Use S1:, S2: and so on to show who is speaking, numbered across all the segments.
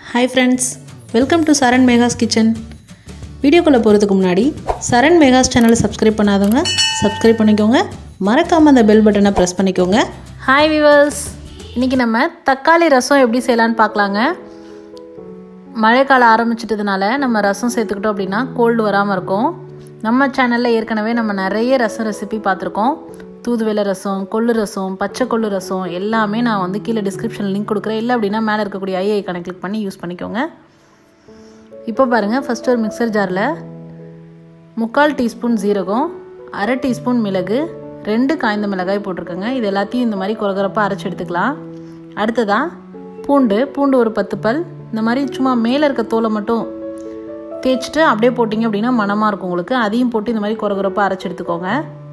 S1: hi friends welcome to Charan Megha's kitchen வீடியோக்குள்ளே போகிறதுக்கு முன்னாடி சரண் மேகாஸ் சேனலை சப்ஸ்கிரைப் பண்ணாதவங்க சப்ஸ்கிரைப் பண்ணிக்கோங்க மறக்காமல் அந்த பெல் பட்டனை ப்ரெஸ் பண்ணிக்கோங்க
S2: ஹாய் விவர்ஸ் இன்றைக்கி நம்ம தக்காளி ரசம் எப்படி செய்யலான்னு பார்க்கலாங்க மழைக்காலம் ஆரம்பிச்சிட்டதுனால நம்ம ரசம் சேர்த்துக்கிட்டோம் அப்படின்னா கோல்டு வராமல் இருக்கும் நம்ம சேனலில் ஏற்கனவே நம்ம நிறைய ரசம் ரெசிபி பார்த்துருக்கோம் தூதுவளை ரசம் கொள்ளு ரசம் பச்சை கொள்ளு ரசம் எல்லாமே நான் வந்து கீழே டிஸ்கிரிப்ஷனில் லிங்க் கொடுக்குறேன் இல்லை அப்படின்னா மேலே இருக்கக்கூடிய ஐ ஐக்கானை கிளிக் பண்ணி யூஸ் பண்ணிக்கோங்க இப்போ பாருங்கள் ஃபஸ்ட்டு ஒரு மிக்சர் ஜாரில் முக்கால் டீஸ்பூன் ஜீரகம் அரை டீஸ்பூன் மிளகு ரெண்டு காய்ந்த மிளகாய் போட்டிருக்கேங்க இது எல்லாத்தையும் இந்த மாதிரி குறகுறப்பாக அரைச்சி எடுத்துக்கலாம் அடுத்ததாக பூண்டு பூண்டு ஒரு பத்து பல் இந்த மாதிரி சும்மா மேலே இருக்க தோலை மட்டும் தேய்ச்சிட்டு அப்படியே போட்டிங்க அப்படின்னா மணமாக இருக்கும் உங்களுக்கு அதையும் போட்டு இந்த மாதிரி குறகுறப்பாக அரைச்சி எடுத்துக்கோங்க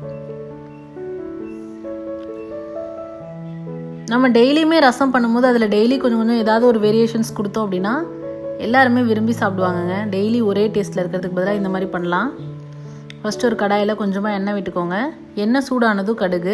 S2: நம்ம டெய்லியுமே ரசம் பண்ணும்போது அதில் டெய்லி கொஞ்சம் கொஞ்சம் ஏதாவது ஒரு வேரியேஷன்ஸ் கொடுத்தோம் அப்படின்னா எல்லாருமே விரும்பி சாப்பிடுவாங்கங்க டெய்லி ஒரே டேஸ்ட்டில் இருக்கிறதுக்கு பதிலாக இந்த மாதிரி பண்ணலாம் ஃபஸ்ட்டு ஒரு கடாயில் கொஞ்சமாக எண்ணெய் விட்டுக்கோங்க எண்ணெய் சூடானதும் கடுகு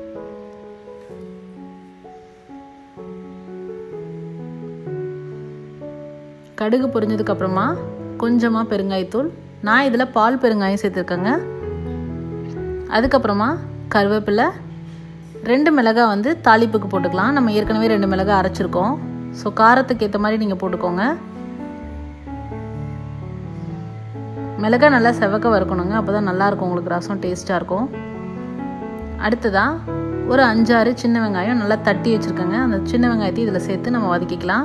S2: கடுகு பொரிஞ்சதுக்கப்புறமா கொஞ்சமாக பெருங்காயத்தூள் நான் இதில் பால் பெருங்காயம் சேர்த்துருக்கேங்க அதுக்கப்புறமா கருவேப்பிலை ரெண்டு மிளகாய் வந்து தாளிப்புக்கு போட்டுக்கலாம் நம்ம ஏற்கனவே ரெண்டு மிளகாய் அரைச்சிருக்கோம் ஸோ காரத்துக்கு ஏற்ற மாதிரி நீங்கள் போட்டுக்கோங்க மிளகாய் நல்லா செவக்க வறுக்கணுங்க அப்போ தான் நல்லாயிருக்கும் உங்களுக்கு ரசம் டேஸ்ட்டாக இருக்கும் அடுத்ததாக ஒரு அஞ்சாறு சின்ன வெங்காயம் நல்லா தட்டி வச்சுருக்கேங்க அந்த சின்ன வெங்காயத்தையும் இதில் சேர்த்து நம்ம வதக்கிக்கலாம்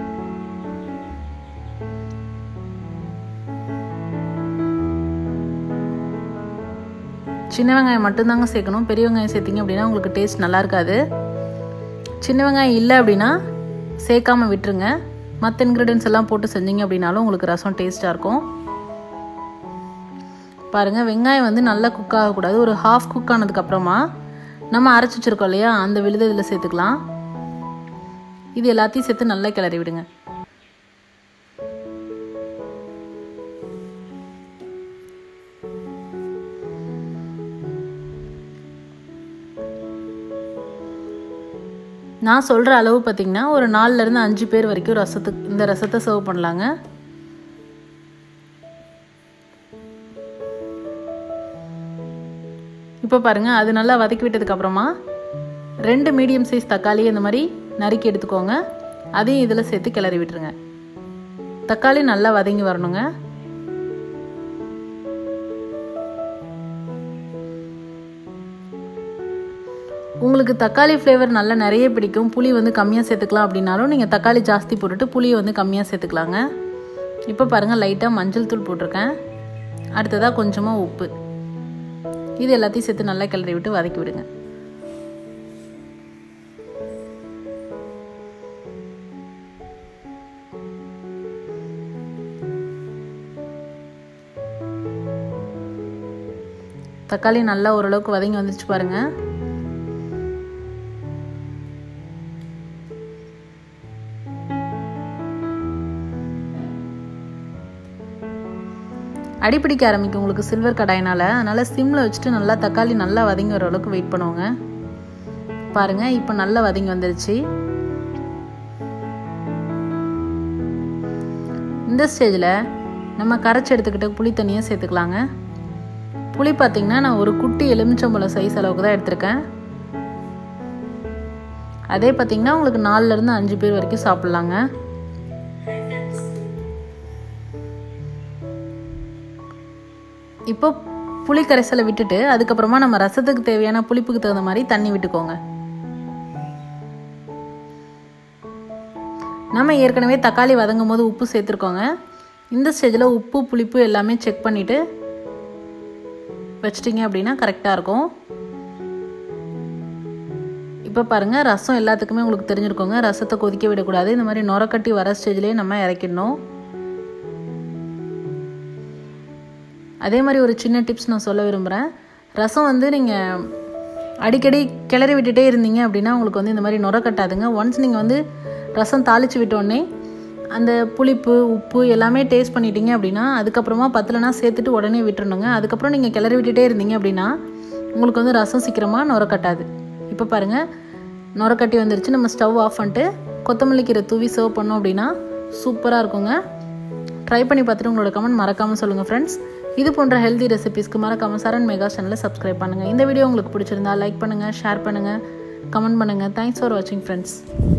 S2: சின்ன வெங்காயம் மட்டும்தாங்க சேர்க்கணும் பெரிய வெங்காயம் சேர்த்திங்க அப்படின்னா உங்களுக்கு டேஸ்ட் நல்லா இருக்காது சின்ன வெங்காயம் இல்லை அப்படின்னா சேர்க்காம விட்டுருங்க மற்ற இன்க்ரீடியன்ஸ் எல்லாம் போட்டு செஞ்சீங்க அப்படின்னாலும் உங்களுக்கு ரசம் டேஸ்ட்டாக இருக்கும் பாருங்கள் வெங்காயம் வந்து நல்லா குக் ஆகக்கூடாது ஒரு ஹாஃப் குக் ஆனதுக்கப்புறமா நம்ம அரைச்சி வச்சுருக்கோம் இல்லையா அந்த விழுதை இதில் சேர்த்துக்கலாம் இது எல்லாத்தையும் சேர்த்து நல்லா கிளறி விடுங்க நான் சொல்கிற அளவு பார்த்திங்கன்னா ஒரு நாலுலேருந்து அஞ்சு பேர் வரைக்கும் ரசத்துக்கு இந்த ரசத்தை சர்வ் பண்ணலாங்க இப்போ பாருங்கள் அது நல்லா வதக்கி விட்டதுக்கப்புறமா ரெண்டு மீடியம் சைஸ் தக்காளி இந்த மாதிரி நறுக்கி எடுத்துக்கோங்க அதையும் இதில் சேர்த்து கிளறி விட்டுருங்க தக்காளி நல்லா வதங்கி வரணுங்க உங்களுக்கு தக்காளி ஃப்ளேவர் நல்லா நிறைய பிடிக்கும் புளி வந்து கம்மியாக சேர்த்துக்கலாம் அப்படின்னாலும் நீங்கள் தக்காளி ஜாஸ்தி போட்டுட்டு புளியை வந்து கம்மியாக சேர்த்துக்கலாங்க இப்போ பாருங்கள் லைட்டாக மஞ்சள் தூள் போட்டிருக்கேன் அடுத்ததாக கொஞ்சமாக உப்பு இது எல்லாத்தையும் சேர்த்து நல்லா கிளறி விட்டு வதக்கி விடுங்க தக்காளி நல்லா ஓரளவுக்கு வதங்கி வந்துச்சு பாருங்க அடிப்பிடிக்க ஆரம்பிக்கும் உங்களுக்கு சில்வர் கடாயினால் அதனால் சிம்மில் வச்சுட்டு நல்லா தக்காளி நல்லா வதங்கி வர அளவுக்கு வெயிட் பண்ணுவோங்க பாருங்கள் இப்போ நல்லா வதங்கி வந்துருச்சு இந்த ஸ்டேஜில் நம்ம கரைச்சி எடுத்துக்கிட்ட புளி தண்ணியை சேர்த்துக்கலாங்க புளி பார்த்திங்கன்னா நான் ஒரு குட்டி எலுமிச்சம்பழம் சைஸ் அளவுக்கு தான் எடுத்திருக்கேன் அதே பார்த்திங்கன்னா உங்களுக்கு நாலுலேருந்து அஞ்சு பேர் வரைக்கும் சாப்பிட்லாங்க இப்போ புளி கரைசலை விட்டுட்டு அதுக்கப்புறமா நம்ம ரசத்துக்கு தேவையான புளிப்புக்கு தகுந்த மாதிரி தண்ணி விட்டுக்கோங்க நம்ம ஏற்கனவே தக்காளி வதங்கும் போது உப்பு சேர்த்துருக்கோங்க இந்த ஸ்டேஜில் உப்பு புளிப்பு எல்லாமே செக் பண்ணிவிட்டு வச்சிட்டிங்க அப்படின்னா கரெக்டாக இருக்கும் இப்போ பாருங்கள் ரசம் எல்லாத்துக்குமே உங்களுக்கு தெரிஞ்சிருக்கோங்க ரசத்தை கொதிக்க விடக்கூடாது இந்த மாதிரி நுரக்கட்டி வர ஸ்டேஜ்லேயே நம்ம இறக்கிடணும் அதே மாதிரி ஒரு சின்ன டிப்ஸ் நான் சொல்ல விரும்புகிறேன் ரசம் வந்து நீங்கள் அடிக்கடி கிளறி விட்டுட்டே இருந்தீங்க அப்படின்னா உங்களுக்கு வந்து இந்த மாதிரி நுர கட்டாதுங்க ஒன்ஸ் நீங்கள் வந்து ரசம் தாளித்து விட்டோடனே அந்த புளிப்பு உப்பு எல்லாமே டேஸ்ட் பண்ணிட்டீங்க அப்படின்னா அதுக்கப்புறமா பத்தலைனா சேர்த்துட்டு உடனே விட்டுறணுங்க அதுக்கப்புறம் நீங்கள் கிளறி விட்டுட்டே இருந்தீங்க அப்படின்னா உங்களுக்கு வந்து ரசம் சீக்கிரமாக நுர கட்டாது இப்போ பாருங்கள் நுர கட்டி வந்துருச்சு நம்ம ஸ்டவ் ஆஃப் பண்ணிட்டு கொத்தமல்லி கீரை தூவி சர்வ் பண்ணோம் அப்படின்னா சூப்பராக இருக்குங்க ட்ரை பண்ணி பார்த்துட்டு உங்களோட கமெண்ட் மறக்காமல் சொல்லுங்கள் ஃப்ரெண்ட்ஸ் இது போன்ற ஹெல்தி ரெசிபிஸ்க்கு மறக்காமல் சரண் மெகா சேனலை சப்ஸ்கிரைப் பண்ணுங்கள் இந்த வீடியோ உங்களுக்கு பிடிச்சிருந்தா லைக் பண்ணுங்கள் ஷேர் பண்ணுங்கள் கமெண்ட் பண்ணுங்கள் தேங்க்ஸ் ஃபார் வாட்சிங் ஃப்ரெண்ட்ஸ்